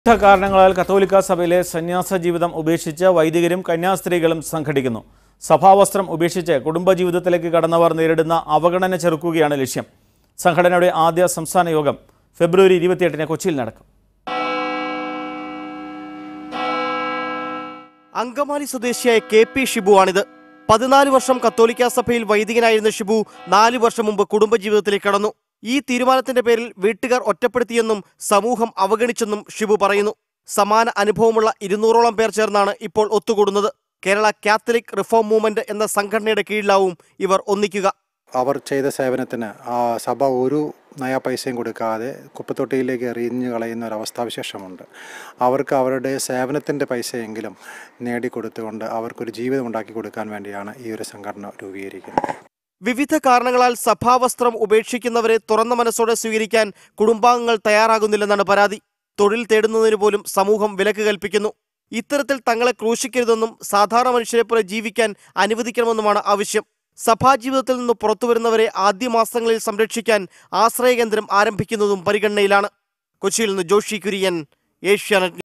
വിവിധ കാരണങ്ങളാൽ കത്തോലിക്ക സഭയിലെ സന്യാസ ജീവിതം ഉപേക്ഷിച്ച് വൈദികരും കന്യാസ്ത്രീകളും സംഘടിക്കുന്നു സഭാവസ്ത്രം ഉപേക്ഷിച്ച് കുടുംബജീവിതത്തിലേക്ക് കടന്നവർ നേരിടുന്ന അവഗണന ചെറുക്കുകയാണ് ലക്ഷ്യം സംഘടനയുടെ ആദ്യ സംസ്ഥാന യോഗം ഫെബ്രുവരി ഇരുപത്തിയെട്ടിന് കൊച്ചിയിൽ നടക്കും അങ്കമാലി സ്വദേശിയായ കെ പി ഷിബുവാണിത് പതിനാല് വർഷം കത്തോലിക്ക സഭയിൽ വൈദികനായിരുന്ന ഷിബു നാല് വർഷം മുമ്പ് കുടുംബജീവിതത്തിലേക്ക് കടന്നു ഈ തീരുമാനത്തിന്റെ പേരിൽ വീട്ടുകാർ ഒറ്റപ്പെടുത്തിയെന്നും സമൂഹം അവഗണിച്ചെന്നും ഷിബു പറയുന്നു സമാന അനുഭവമുള്ള ഇരുന്നൂറോളം പേർ ചേർന്നാണ് ഇപ്പോൾ ഒത്തുകൂടുന്നത് കേരള കാത്തലിക് റിഫോം മൂവ്മെന്റ് എന്ന സംഘടനയുടെ കീഴിലാവും ഇവർ ഒന്നിക്കുക അവർ ചെയ്ത സേവനത്തിന് ആ സഭ ഒരു നയ പൈസയും കൊടുക്കാതെ കുപ്പത്തൊട്ടിയിലേക്ക് എറിഞ്ഞു കളയുന്ന ഒരു അവസ്ഥാവിശേഷമുണ്ട് അവർക്ക് അവരുടെ സേവനത്തിൻ്റെ പൈസയെങ്കിലും നേടിക്കൊടുത്തുകൊണ്ട് അവർക്കൊരു ജീവിതം ഉണ്ടാക്കി കൊടുക്കാൻ വേണ്ടിയാണ് ഈ ഒരു സംഘടന രൂപീകരിക്കുന്നത് വിവിധ കാരണങ്ങളാൽ സഭാവസ്ത്രം ഉപേക്ഷിക്കുന്നവരെ തുറന്ന മനസ്സോടെ സ്വീകരിക്കാൻ കുടുംബാംഗങ്ങൾ തയ്യാറാകുന്നില്ലെന്നാണ് പരാതി തൊഴിൽ തേടുന്നതിന് പോലും സമൂഹം വിലക്ക് കൽപ്പിക്കുന്നു ഇത്തരത്തിൽ തങ്ങളെ ക്രൂശിക്കരുതെന്നും സാധാരണ മനുഷ്യരെ പോലെ ജീവിക്കാൻ അനുവദിക്കണമെന്നുമാണ് ആവശ്യം സഭാജീവിതത്തിൽ നിന്ന് പുറത്തുവരുന്നവരെ ആദ്യ മാസങ്ങളിൽ സംരക്ഷിക്കാൻ ആശ്രയ കേന്ദ്രം ആരംഭിക്കുന്നതും പരിഗണനയിലാണ് കൊച്ചിയിൽ നിന്ന് ജോഷി കുര്യൻ ഏഷ്യാനെറ്റ്